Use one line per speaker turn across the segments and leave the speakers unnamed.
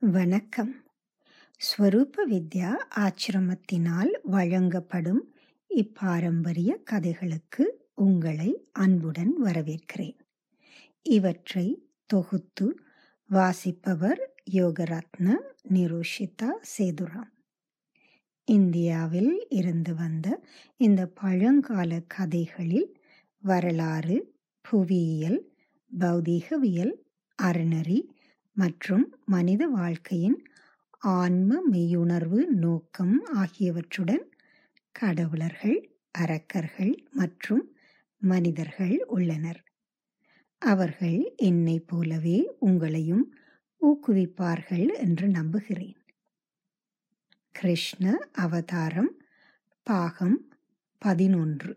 வணக்கம் ஸ்வரூப வித்யா ஆச்சிரமத்தினால் வழங்கப்படும் இப்பாரம்பரிய கதைகளுக்கு உங்களை அன்புடன் வரவேற்கிறேன் இவற்றை தொகுத்து வாசிப்பவர் யோகரத்ன நிரோஷிதா சேதுராம் இந்தியாவில் இருந்து வந்த இந்த பழங்கால கதைகளில் வரலாறு புவியியல் பௌதீகவியல் அறநெறி மற்றும் மனித வாழ்க்கையின் ஆன்ம மெய்யுணர்வு நோக்கம் ஆகியவற்றுடன் கடவுளர்கள் அரக்கர்கள் மற்றும் மனிதர்கள் உள்ளனர் அவர்கள் என்னைப் போலவே உங்களையும் ஊக்குவிப்பார்கள் என்று நம்புகிறேன் கிருஷ்ண அவதாரம் பாகம் பதினொன்று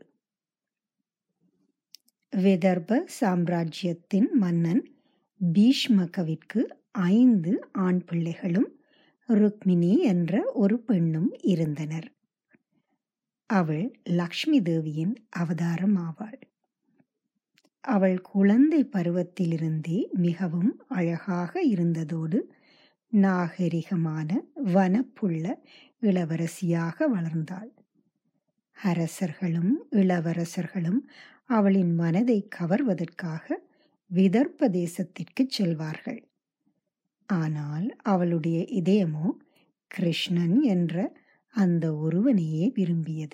விதர்ப சாம்ராஜ்யத்தின் மன்னன் பீஷ்மகவிற்கு ஐந்து ஆண் பிள்ளைகளும் ருக்மிணி என்ற ஒரு பெண்ணும் இருந்தனர் அவள் லக்ஷ்மி தேவியின் அவதாரம் ஆவாள் அவள் குழந்தை பருவத்திலிருந்தே மிகவும் அழகாக இருந்ததோடு நாகரிகமான வனப்புள்ள இளவரசியாக வளர்ந்தாள் அரசர்களும் இளவரசர்களும் அவளின் மனதை கவர்வதற்காக விதர்ப்ப தேசத்திற்கு செல்வார்கள் ஆனால் அவளுடைய இதயமோ கிருஷ்ணன் என்ற அந்த ஒருவனையே விரும்பியது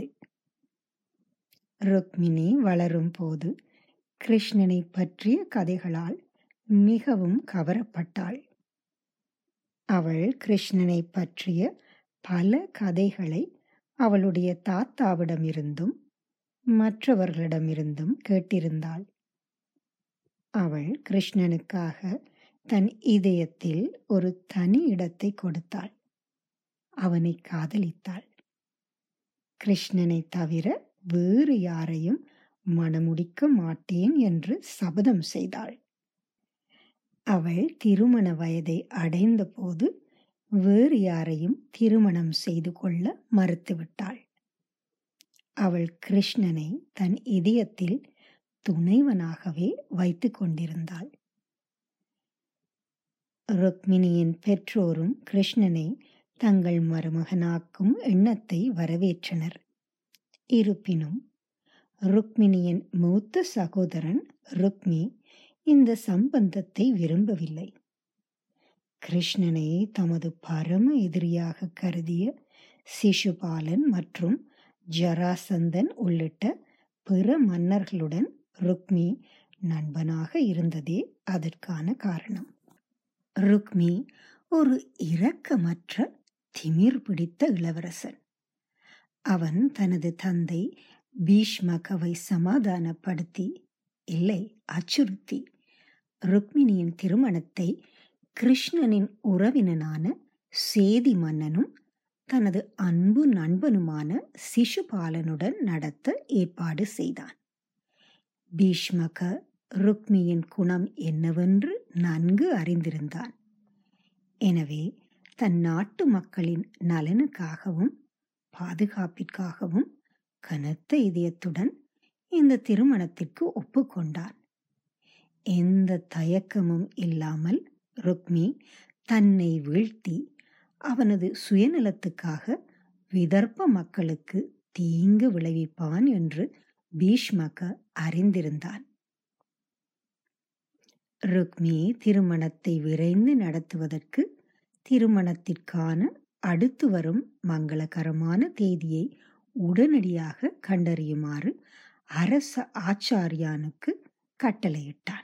ருக்மிணி வளரும் போது கிருஷ்ணனை பற்றிய கதைகளால் மிகவும் கவரப்பட்டாள் அவள் கிருஷ்ணனை பற்றிய பல கதைகளை அவளுடைய தாத்தாவிடமிருந்தும் மற்றவர்களிடமிருந்தும் கேட்டிருந்தாள் அவள் கிருஷ்ணனுக்காக தன் இதயத்தில் ஒரு தனி இடத்தை கொடுத்தாள் அவனை காதலித்தாள் கிருஷ்ணனை தவிர வேறு யாரையும் மணமுடிக்க மாட்டேன் என்று சபதம் செய்தாள் அவள் திருமண வயதை அடைந்த போது வேறு யாரையும் திருமணம் செய்து கொள்ள மறுத்துவிட்டாள் அவள் கிருஷ்ணனை தன் இதயத்தில் துணைவனாகவே வைத்து கொண்டிருந்தாள் ருக்மிணியின் பெற்றோரும் கிருஷ்ணனை தங்கள் மருமகனாக்கும் எண்ணத்தை வரவேற்றனர் இருப்பினும் ருக்மிணியின் மூத்த சகோதரன் ருக்மி இந்த சம்பந்தத்தை விரும்பவில்லை கிருஷ்ணனை தமது பரம எதிரியாக கருதிய சிசுபாலன் மற்றும் ஜராசந்தன் உள்ளிட்ட பிற மன்னர்களுடன் ருக்மி நண்பனாக இருந்ததே அதற்கான காரணம் ருக்மி ஒரு இரக்கமற்ற திமிர் பிடித்த இளவரசன் அவன் தனது தந்தை பீஷ்மகவை சமாதானப்படுத்தி இல்லை அச்சுறுத்தி ருக்மிணியின் திருமணத்தை கிருஷ்ணனின் உறவினனான சேதி மன்னனும் தனது அன்பு நண்பனுமான சிசுபாலனுடன் நடத்த ஏற்பாடு செய்தான் பீஷ்மக ருக்மியின் குணம் என்னவென்று நன்கு அறிந்திருந்தான் எனவே தன் நாட்டு மக்களின் நலனுக்காகவும் பாதுகாப்பிற்காகவும் கனத்த இதயத்துடன் இந்த திருமணத்திற்கு ஒப்புக்கொண்டான் எந்த தயக்கமும் இல்லாமல் ருக்மி தன்னை வீழ்த்தி அவனது சுயநலத்துக்காக விதர்ப்ப மக்களுக்கு தீங்கு விளைவிப்பான் என்று பீஷ்மக அறிந்திருந்தான் ருக்மி திருமணத்தை விரைந்து நடத்துவதற்கு திருமணத்திற்கான அடுத்து வரும் மங்களகரமான தேதியை உடனடியாக கண்டறியுமாறு அரச ஆச்சாரியானுக்கு கட்டளையிட்டான்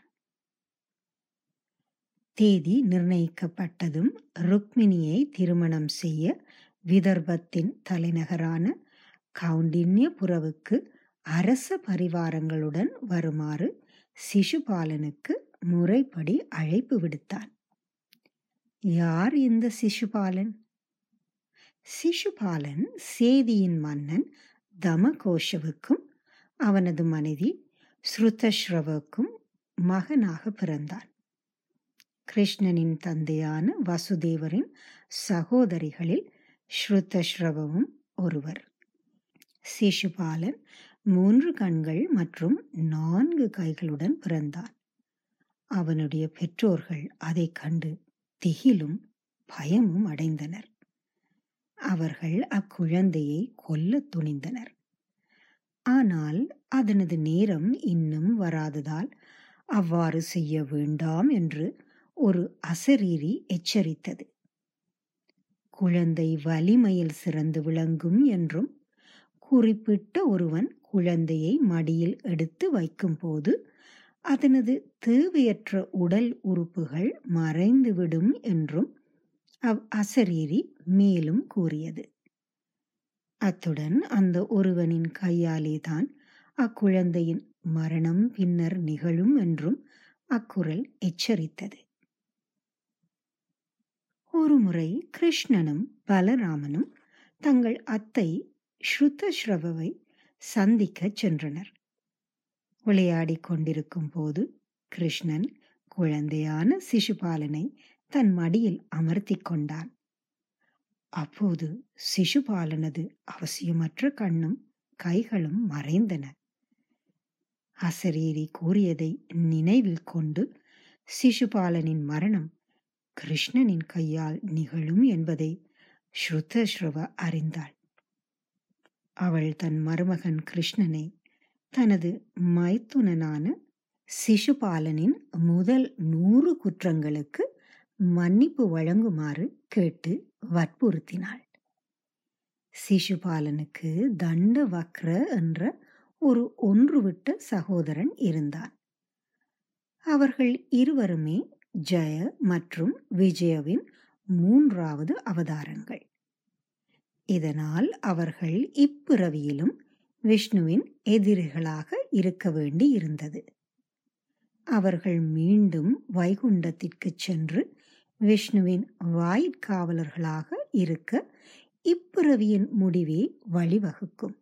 தேதி நிர்ணயிக்கப்பட்டதும் ருக்மிணியை திருமணம் செய்ய விதர்பத்தின் தலைநகரான கவுண்டின்யபுரவுக்கு அரச பரிவாரங்களுடன் வருமாறு சிசுபாலனுக்கு முறைப்படி அழைப்பு விடுத்தான் யார் இந்த சிசுபாலன் சிசுபாலன் சேதியின் மன்னன் தமகோஷவுக்கும் அவனது மனைவி ஸ்ருதஸ்ரவுக்கும் மகனாக பிறந்தான் கிருஷ்ணனின் தந்தையான வசுதேவரின் சகோதரிகளில் ஸ்ருதஸ்ரவவும் ஒருவர் சிசுபாலன் மூன்று கண்கள் மற்றும் நான்கு கைகளுடன் பிறந்தான் அவனுடைய பெற்றோர்கள் அதைக் கண்டு திகிலும் பயமும் அடைந்தனர் அவர்கள் அக்குழந்தையை கொல்லத் துணிந்தனர் ஆனால் அதனது நேரம் இன்னும் வராததால் அவ்வாறு செய்ய வேண்டாம் என்று ஒரு அசரீரி எச்சரித்தது குழந்தை வலிமையில் சிறந்து விளங்கும் என்றும் குறிப்பிட்ட ஒருவன் குழந்தையை மடியில் எடுத்து வைக்கும்போது அதனது தேவையற்ற உடல் உறுப்புகள் மறைந்துவிடும் என்றும் அவ் அசரீரி மேலும் கூறியது அத்துடன் அந்த ஒருவனின் கையாலே தான் அக்குழந்தையின் மரணம் பின்னர் நிகழும் என்றும் அக்குரல் எச்சரித்தது ஒருமுறை கிருஷ்ணனும் பலராமனும் தங்கள் அத்தை ஸ்ருதஸ்ரவவை சந்திக்கச் சென்றனர் விளையாடிக் கொண்டிருக்கும் போது கிருஷ்ணன் குழந்தையான சிசுபாலனை தன் மடியில் அமர்த்தி கொண்டான் அப்போது சிசுபாலனது அவசியமற்ற கண்ணும் கைகளும் மறைந்தன அசரீரி கூறியதை நினைவில் கொண்டு சிசுபாலனின் மரணம் கிருஷ்ணனின் கையால் நிகழும் என்பதை ஸ்ருதஸ்ரவ அறிந்தாள் அவள் தன் மருமகன் கிருஷ்ணனை தனது மைத்துனனான சிசுபாலனின் முதல் நூறு குற்றங்களுக்கு மன்னிப்பு வழங்குமாறு கேட்டு வற்புறுத்தினாள் சிசுபாலனுக்கு தண்ட வக்ர என்ற ஒரு ஒன்றுவிட்ட சகோதரன் இருந்தான் அவர்கள் இருவருமே ஜெய மற்றும் விஜயவின் மூன்றாவது அவதாரங்கள் இதனால் அவர்கள் இப்பிறவியிலும் விஷ்ணுவின் எதிரிகளாக இருக்க வேண்டி இருந்தது அவர்கள் மீண்டும் வைகுண்டத்திற்கு சென்று விஷ்ணுவின் வாயிற்காவலர்களாக இருக்க இப்பிறவியின் முடிவே வழிவகுக்கும்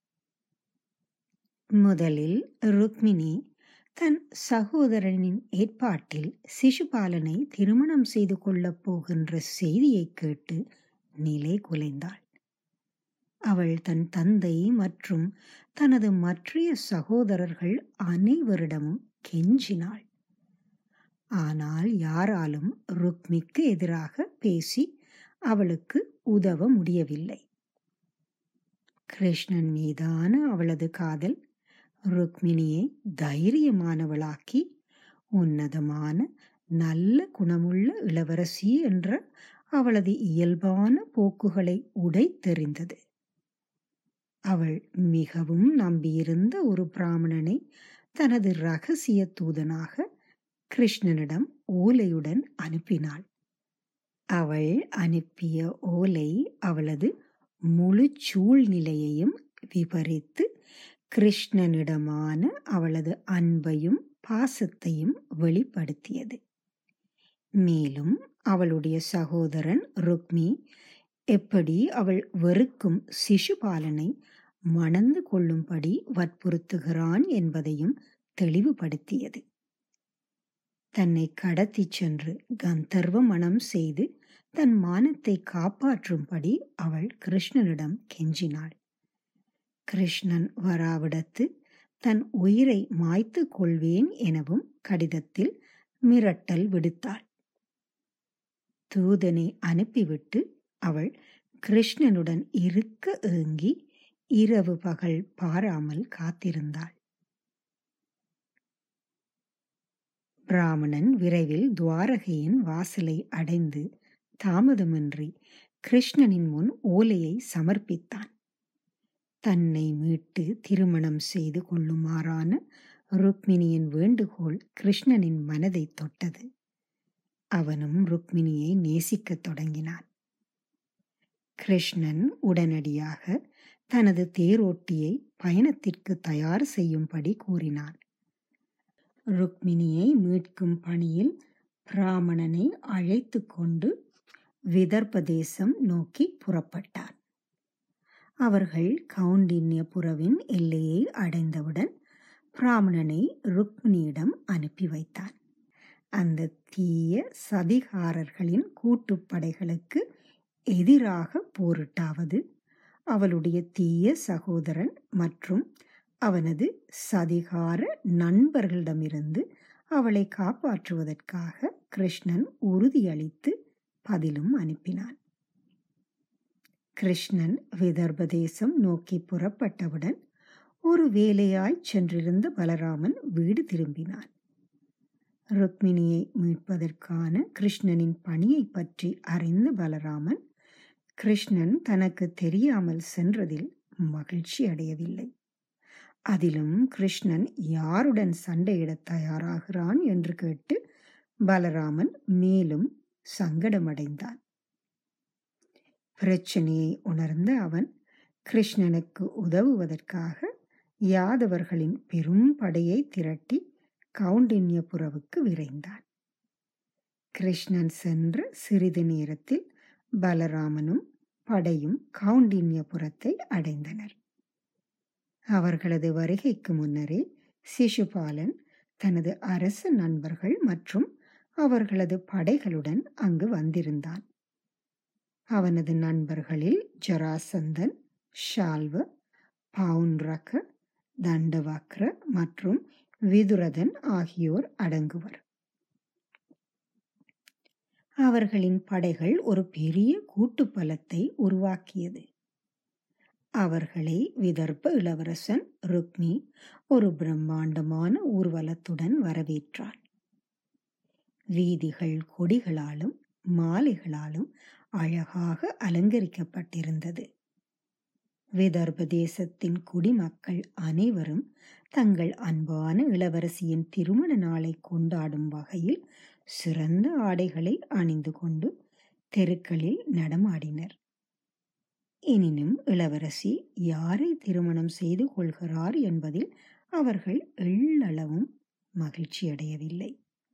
முதலில் ருக்மிணி தன் சகோதரனின் ஏற்பாட்டில் சிசுபாலனை திருமணம் செய்து கொள்ளப் போகின்ற செய்தியை கேட்டு நிலை குலைந்தாள் அவள் தன் தந்தை மற்றும் தனது மற்றைய சகோதரர்கள் அனைவரிடமும் கெஞ்சினாள் ஆனால் யாராலும் ருக்மிக்கு எதிராக பேசி அவளுக்கு உதவ முடியவில்லை கிருஷ்ணன் மீதான அவளது காதல் ருக்மிணியை தைரியமானவளாக்கி உன்னதமான நல்ல குணமுள்ள இளவரசி என்ற அவளது இயல்பான போக்குகளை உடைத்தெறிந்தது அவள் மிகவும் நம்பியிருந்த ஒரு பிராமணனை தனது ரகசிய தூதனாக கிருஷ்ணனிடம் ஓலையுடன் அனுப்பினாள் அவள் அனுப்பிய ஓலை அவளது முழு சூழ்நிலையையும் விபரித்து கிருஷ்ணனிடமான அவளது அன்பையும் பாசத்தையும் வெளிப்படுத்தியது மேலும் அவளுடைய சகோதரன் ருக்மி எப்படி அவள் வெறுக்கும் சிசுபாலனை மணந்து கொள்ளும்படி வற்புறுத்துகிறான் என்பதையும் தெளிவுபடுத்தியது தன்னை கடத்திச் சென்று கந்தர்வ மணம் செய்து தன் மானத்தை காப்பாற்றும்படி அவள் கிருஷ்ணனிடம் கெஞ்சினாள் கிருஷ்ணன் வராவிடத்து தன் உயிரை மாய்த்து கொள்வேன் எனவும் கடிதத்தில் மிரட்டல் விடுத்தாள் தூதனை அனுப்பிவிட்டு அவள் கிருஷ்ணனுடன் இருக்க ஏங்கி இரவு பகல் பாராமல் காத்திருந்தாள் பிராமணன் விரைவில் துவாரகையின் வாசலை அடைந்து தாமதமின்றி கிருஷ்ணனின் முன் ஓலையை சமர்ப்பித்தான் தன்னை மீட்டு திருமணம் செய்து கொள்ளுமாறான ருக்மிணியின் வேண்டுகோள் கிருஷ்ணனின் மனதை தொட்டது அவனும் ருக்மிணியை நேசிக்கத் தொடங்கினான் கிருஷ்ணன் உடனடியாக தனது தேரோட்டியை பயணத்திற்கு தயார் செய்யும்படி கூறினான் ருக்மிணியை மீட்கும் பணியில் பிராமணனை அழைத்து கொண்டு விதர்பதேசம் நோக்கி புறப்பட்டான் அவர்கள் கவுண்டின்யபுரவின் எல்லையை அடைந்தவுடன் பிராமணனை ருக்மிணியிடம் அனுப்பி வைத்தான் அந்த தீய சதிகாரர்களின் கூட்டுப்படைகளுக்கு எதிராக போரிட்டாவது அவளுடைய தீய சகோதரன் மற்றும் அவனது சதிகார நண்பர்களிடமிருந்து அவளை காப்பாற்றுவதற்காக கிருஷ்ணன் உறுதியளித்து பதிலும் அனுப்பினான் கிருஷ்ணன் விதர்ப தேசம் நோக்கி புறப்பட்டவுடன் ஒரு வேலையாய் சென்றிருந்த பலராமன் வீடு திரும்பினான் ருக்மிணியை மீட்பதற்கான கிருஷ்ணனின் பணியை பற்றி அறிந்த பலராமன் கிருஷ்ணன் தனக்கு தெரியாமல் சென்றதில் மகிழ்ச்சி அடையவில்லை அதிலும் கிருஷ்ணன் யாருடன் சண்டையிடத் தயாராகிறான் என்று கேட்டு பலராமன் மேலும் சங்கடமடைந்தான் பிரச்சனையை உணர்ந்த அவன் கிருஷ்ணனுக்கு உதவுவதற்காக யாதவர்களின் பெரும் படையை திரட்டி கவுண்டின்யபுரவுக்கு விரைந்தான் கிருஷ்ணன் சென்ற சிறிது நேரத்தில் பலராமனும் படையும் கவுண்டின்யபுரத்தை அடைந்தனர் அவர்களது வருகைக்கு முன்னரே சிசுபாலன் தனது அரச நண்பர்கள் மற்றும் அவர்களது படைகளுடன் அங்கு வந்திருந்தான் அவனது நண்பர்களில் ஜராசந்தன் ஷால்வ பவுன்ரக தண்டவக்ர மற்றும் விதுரதன் ஆகியோர் அடங்குவர் அவர்களின் படைகள் ஒரு பெரிய கூட்டுப்பலத்தை உருவாக்கியது அவர்களை விதர்ப்ப இளவரசன் ருக்மி ஒரு பிரம்மாண்டமான ஊர்வலத்துடன் வரவேற்றான் வீதிகள் கொடிகளாலும் மாலைகளாலும் அழகாக அலங்கரிக்கப்பட்டிருந்தது விதர்ப தேசத்தின் குடிமக்கள் அனைவரும் தங்கள் அன்பான இளவரசியின் திருமண நாளை கொண்டாடும் வகையில் சிறந்த ஆடைகளை அணிந்து கொண்டு தெருக்களில் நடமாடினர் எனினும் இளவரசி யாரை திருமணம் செய்து கொள்கிறார் என்பதில் அவர்கள் எள்ளளவும் மகிழ்ச்சியடையவில்லை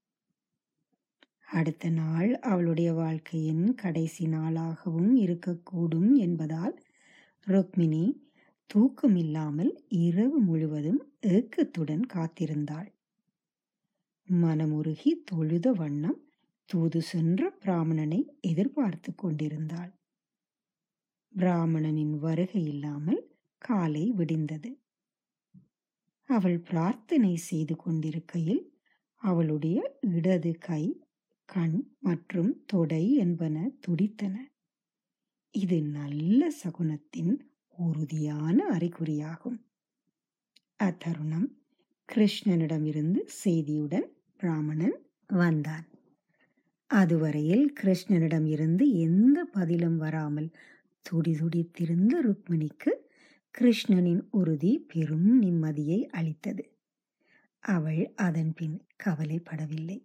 அடுத்த நாள் அவளுடைய வாழ்க்கையின் கடைசி நாளாகவும் இருக்கக்கூடும் என்பதால் ருக்மிணி தூக்கமில்லாமல் இரவு முழுவதும் ஏக்கத்துடன் காத்திருந்தாள் மனமுருகி தொழுத வண்ணம் தூது சென்ற பிராமணனை எதிர்பார்த்து கொண்டிருந்தாள் பிராமணனின் வருகை இல்லாமல் காலை விடிந்தது அவள் பிரார்த்தனை செய்து கொண்டிருக்கையில் அவளுடைய இடது கை கண் மற்றும் தொடை என்பன துடித்தன இது நல்ல சகுனத்தின் உறுதியான அறிகுறியாகும் அத்தருணம் கிருஷ்ணனிடமிருந்து செய்தியுடன் பிராமணன் வந்தான் அதுவரையில் கிருஷ்ணனிடம் இருந்து எந்த பதிலும் வராமல் துடிதுடித்திருந்த ருக்மிணிக்கு கிருஷ்ணனின் உறுதி பெரும் நிம்மதியை அளித்தது அவள் அதன் பின் கவலைப்படவில்லை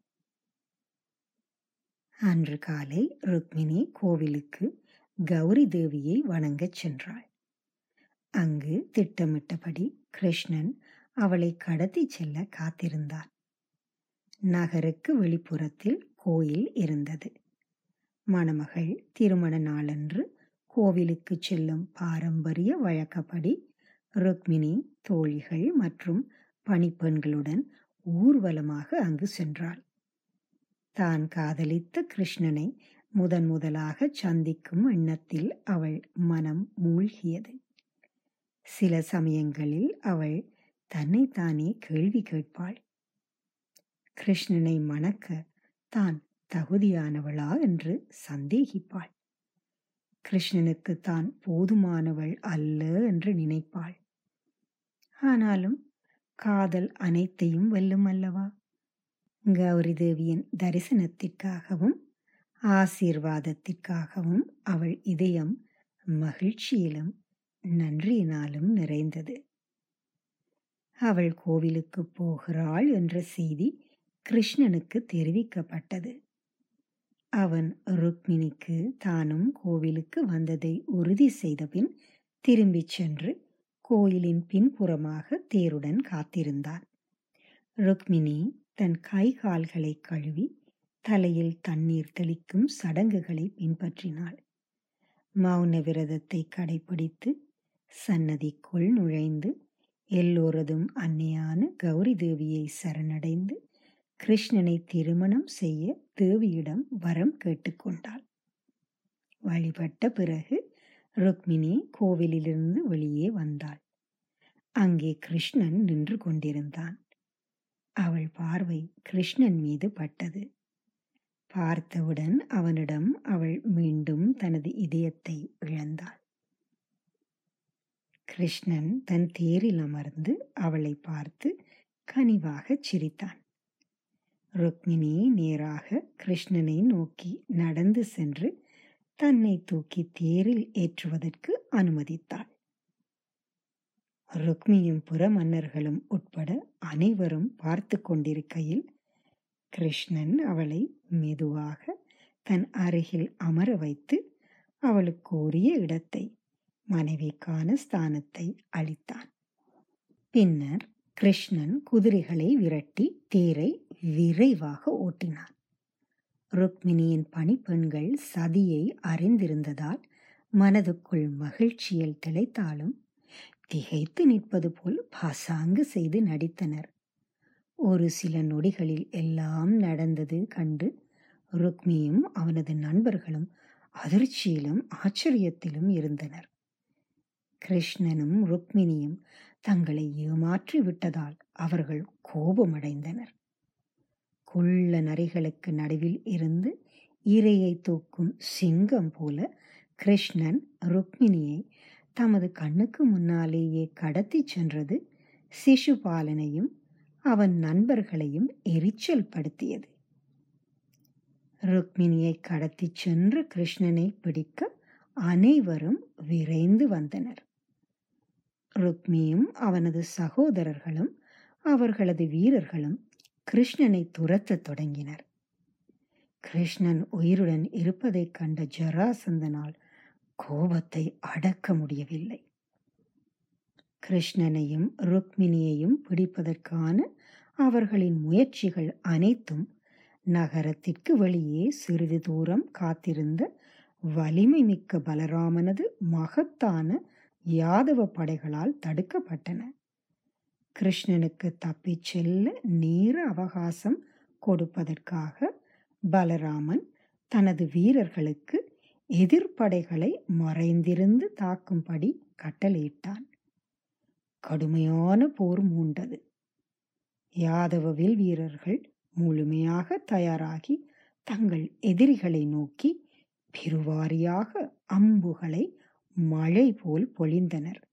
அன்று காலை ருக்மிணி கோவிலுக்கு கௌரி தேவியை வணங்கச் சென்றாள் அங்கு திட்டமிட்டபடி கிருஷ்ணன் அவளை கடத்தி செல்ல காத்திருந்தான் நகருக்கு வெளிப்புறத்தில் கோயில் இருந்தது மணமகள் திருமண நாளன்று கோவிலுக்கு செல்லும் பாரம்பரிய வழக்கப்படி ருக்மிணி தோழிகள் மற்றும் பணிப்பெண்களுடன் ஊர்வலமாக அங்கு சென்றாள் தான் காதலித்த கிருஷ்ணனை முதன் முதலாக சந்திக்கும் எண்ணத்தில் அவள் மனம் மூழ்கியது சில சமயங்களில் அவள் தன்னைத்தானே கேள்வி கேட்பாள் கிருஷ்ணனை மணக்க தான் தகுதியானவளா என்று சந்தேகிப்பாள் கிருஷ்ணனுக்கு தான் போதுமானவள் அல்ல என்று நினைப்பாள் ஆனாலும் காதல் அனைத்தையும் வெல்லும் அல்லவா கௌரி தேவியின் தரிசனத்திற்காகவும் ஆசீர்வாதத்திற்காகவும் அவள் இதயம் மகிழ்ச்சியிலும் நன்றியினாலும் நிறைந்தது அவள் கோவிலுக்கு போகிறாள் என்ற செய்தி கிருஷ்ணனுக்கு தெரிவிக்கப்பட்டது அவன் ருக்மிணிக்கு தானும் கோவிலுக்கு வந்ததை உறுதி செய்தபின் திரும்பிச் சென்று கோயிலின் பின்புறமாக தேருடன் காத்திருந்தான் ருக்மிணி தன் கை கால்களை கழுவி தலையில் தண்ணீர் தெளிக்கும் சடங்குகளை பின்பற்றினாள் மௌன விரதத்தை கடைபிடித்து சன்னதிக்குள் நுழைந்து எல்லோரதும் அன்னையான கௌரி தேவியை சரணடைந்து கிருஷ்ணனை திருமணம் செய்ய தேவியிடம் வரம் கேட்டுக்கொண்டாள் வழிபட்ட பிறகு ருக்மிணி கோவிலிலிருந்து வெளியே வந்தாள் அங்கே கிருஷ்ணன் நின்று கொண்டிருந்தான் அவள் பார்வை கிருஷ்ணன் மீது பட்டது பார்த்தவுடன் அவனிடம் அவள் மீண்டும் தனது இதயத்தை இழந்தாள் கிருஷ்ணன் தன் தேரில் அமர்ந்து அவளை பார்த்து கனிவாகச் சிரித்தான் ருக்மிணி நேராக கிருஷ்ணனை நோக்கி நடந்து சென்று தன்னை தூக்கி தேரில் ஏற்றுவதற்கு அனுமதித்தாள் ருக்மியும் புற மன்னர்களும் உட்பட அனைவரும் பார்த்து கொண்டிருக்கையில் கிருஷ்ணன் அவளை மெதுவாக தன் அருகில் அமர வைத்து அவளுக்கு உரிய இடத்தை மனைவிக்கான ஸ்தானத்தை அளித்தான் பின்னர் கிருஷ்ணன் குதிரைகளை விரட்டி தேரை விரைவாக ஓட்டினான் ருக்மிணியின் பணிப்பெண்கள் சதியை அறிந்திருந்ததால் மனதுக்குள் மகிழ்ச்சியில் திளைத்தாலும் திகைத்து நிற்பது போல் பாசாங்கு செய்து நடித்தனர் ஒரு சில நொடிகளில் எல்லாம் நடந்தது கண்டு ருக்மியும் அவனது நண்பர்களும் அதிர்ச்சியிலும் ஆச்சரியத்திலும் இருந்தனர் கிருஷ்ணனும் ருக்மிணியும் தங்களை ஏமாற்றி விட்டதால் அவர்கள் கோபமடைந்தனர் குள்ள நரிகளுக்கு நடுவில் இருந்து இரையை தூக்கும் சிங்கம் போல கிருஷ்ணன் ருக்மிணியை தமது கண்ணுக்கு முன்னாலேயே கடத்தி சென்றது சிசுபாலனையும் அவன் நண்பர்களையும் எரிச்சல் படுத்தியது ருக்மிணியை கடத்தி சென்று கிருஷ்ணனை பிடிக்க அனைவரும் விரைந்து வந்தனர் ருக்மியும் அவனது சகோதரர்களும் அவர்களது வீரர்களும் கிருஷ்ணனை துரத்தத் தொடங்கினர் கிருஷ்ணன் உயிருடன் இருப்பதைக் கண்ட ஜராசந்தனால் கோபத்தை அடக்க முடியவில்லை கிருஷ்ணனையும் ருக்மிணியையும் பிடிப்பதற்கான அவர்களின் முயற்சிகள் அனைத்தும் நகரத்திற்கு வெளியே சிறிது தூரம் காத்திருந்த வலிமை மிக்க பலராமனது மகத்தான யாதவ படைகளால் தடுக்கப்பட்டன கிருஷ்ணனுக்கு தப்பிச் செல்ல நேர அவகாசம் கொடுப்பதற்காக பலராமன் தனது வீரர்களுக்கு எதிர்ப்படைகளை மறைந்திருந்து தாக்கும்படி கட்டளையிட்டான் கடுமையான போர் மூண்டது யாதவ வில் வீரர்கள் முழுமையாக தயாராகி தங்கள் எதிரிகளை நோக்கி பெருவாரியாக அம்புகளை மழை போல் பொழிந்தனர்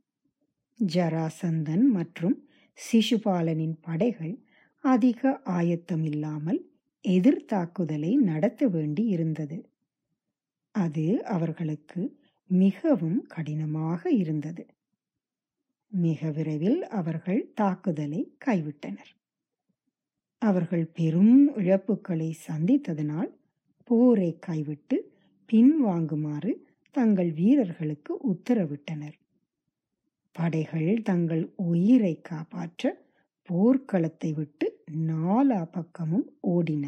ஜராசந்தன் மற்றும் சிசுபாலனின் படைகள் அதிக ஆயத்தமில்லாமல் எதிர்த்தாக்குதலை நடத்த வேண்டி இருந்தது அது அவர்களுக்கு மிகவும் கடினமாக இருந்தது மிக விரைவில் அவர்கள் தாக்குதலை கைவிட்டனர் அவர்கள் பெரும் இழப்புகளை சந்தித்ததனால் போரை கைவிட்டு பின்வாங்குமாறு தங்கள் வீரர்களுக்கு உத்தரவிட்டனர் படைகள் தங்கள் உயிரை காப்பாற்ற போர்க்களத்தை விட்டு நாலா பக்கமும் ஓடின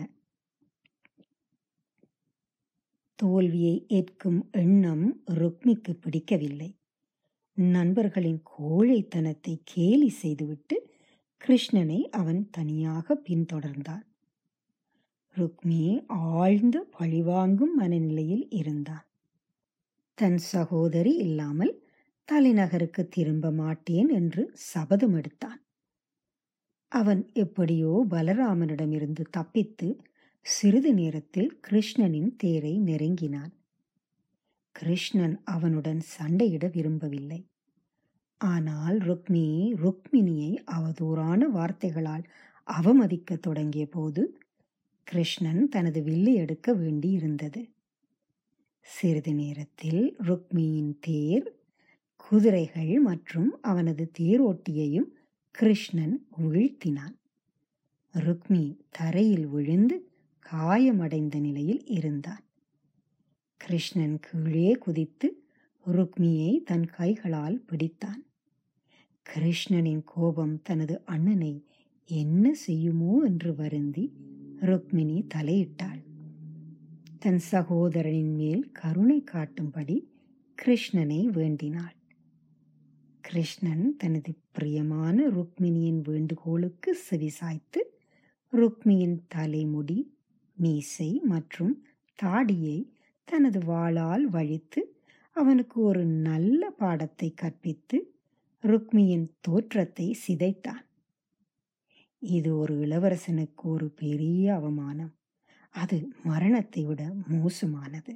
தோல்வியை ஏற்கும் எண்ணம் ருக்மிக்கு பிடிக்கவில்லை நண்பர்களின் கோழைத்தனத்தை கேலி செய்துவிட்டு கிருஷ்ணனை அவன் தனியாக பின்தொடர்ந்தான் ருக்மி ஆழ்ந்த பழிவாங்கும் மனநிலையில் இருந்தான் தன் சகோதரி இல்லாமல் தலைநகருக்கு திரும்ப மாட்டேன் என்று சபதம் எடுத்தான் அவன் எப்படியோ பலராமனிடமிருந்து தப்பித்து சிறிது நேரத்தில் கிருஷ்ணனின் தேரை நெருங்கினான் கிருஷ்ணன் அவனுடன் சண்டையிட விரும்பவில்லை ஆனால் ருக்மி ருக்மிணியை அவதூறான வார்த்தைகளால் அவமதிக்க தொடங்கிய போது கிருஷ்ணன் தனது வில்லை எடுக்க வேண்டி இருந்தது சிறிது நேரத்தில் ருக்மியின் தேர் குதிரைகள் மற்றும் அவனது தேரோட்டியையும் கிருஷ்ணன் வீழ்த்தினான் ருக்மி தரையில் விழுந்து காயமடைந்த நிலையில் இருந்தான் கிருஷ்ணன் கீழே குதித்து ருக்மியை தன் கைகளால் பிடித்தான் கிருஷ்ணனின் கோபம் தனது அண்ணனை என்ன செய்யுமோ என்று வருந்தி ருக்மிணி தலையிட்டாள் தன் சகோதரனின் மேல் கருணை காட்டும்படி கிருஷ்ணனை வேண்டினாள் கிருஷ்ணன் தனது பிரியமான ருக்மிணியின் வேண்டுகோளுக்கு செவிசாய்த்து ருக்மியின் தலைமுடி மீசை மற்றும் தாடியை தனது வாளால் வழித்து அவனுக்கு ஒரு நல்ல பாடத்தை கற்பித்து ருக்மியின் தோற்றத்தை சிதைத்தான் இது ஒரு இளவரசனுக்கு ஒரு பெரிய அவமானம் அது மரணத்தை விட மோசமானது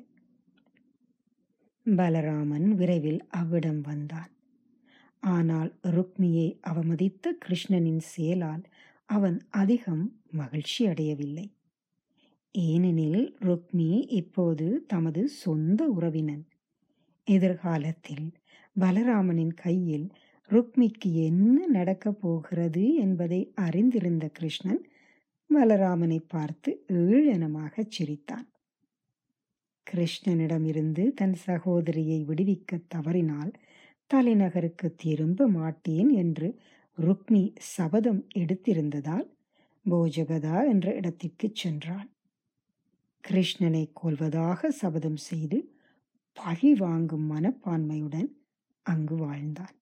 பலராமன் விரைவில் அவ்விடம் வந்தான் ஆனால் ருக்மியை அவமதித்த கிருஷ்ணனின் செயலால் அவன் அதிகம் மகிழ்ச்சி அடையவில்லை ஏனெனில் ருக்மி இப்போது தமது சொந்த உறவினன் எதிர்காலத்தில் பலராமனின் கையில் ருக்மிக்கு என்ன நடக்கப் போகிறது என்பதை அறிந்திருந்த கிருஷ்ணன் பலராமனை பார்த்து ஏளனமாகச் சிரித்தான் கிருஷ்ணனிடமிருந்து தன் சகோதரியை விடுவிக்க தவறினால் தலைநகருக்கு திரும்ப மாட்டேன் என்று ருக்மி சபதம் எடுத்திருந்ததால் போஜகதா என்ற இடத்திற்கு சென்றான் கிருஷ்ணனை கொல்வதாக சபதம் செய்து பழி வாங்கும் மனப்பான்மையுடன் அங்கு வாழ்ந்தான்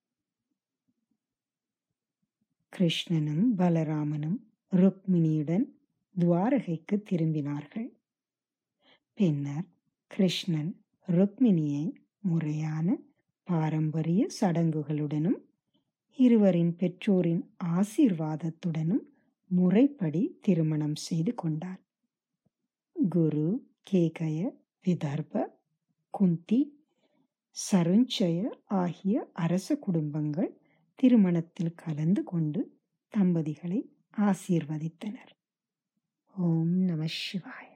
கிருஷ்ணனும் பலராமனும் ருக்மிணியுடன் துவாரகைக்கு திரும்பினார்கள் பின்னர் கிருஷ்ணன் ருக்மிணியை முறையான பாரம்பரிய சடங்குகளுடனும் இருவரின் பெற்றோரின் ஆசீர்வாதத்துடனும் முறைப்படி திருமணம் செய்து கொண்டார் குரு கேகய விதர்ப குந்தி சருஞ்சய ஆகிய அரச குடும்பங்கள் திருமணத்தில் கலந்து கொண்டு தம்பதிகளை ஆசீர்வதித்தனர் ஓம் நம சிவாய்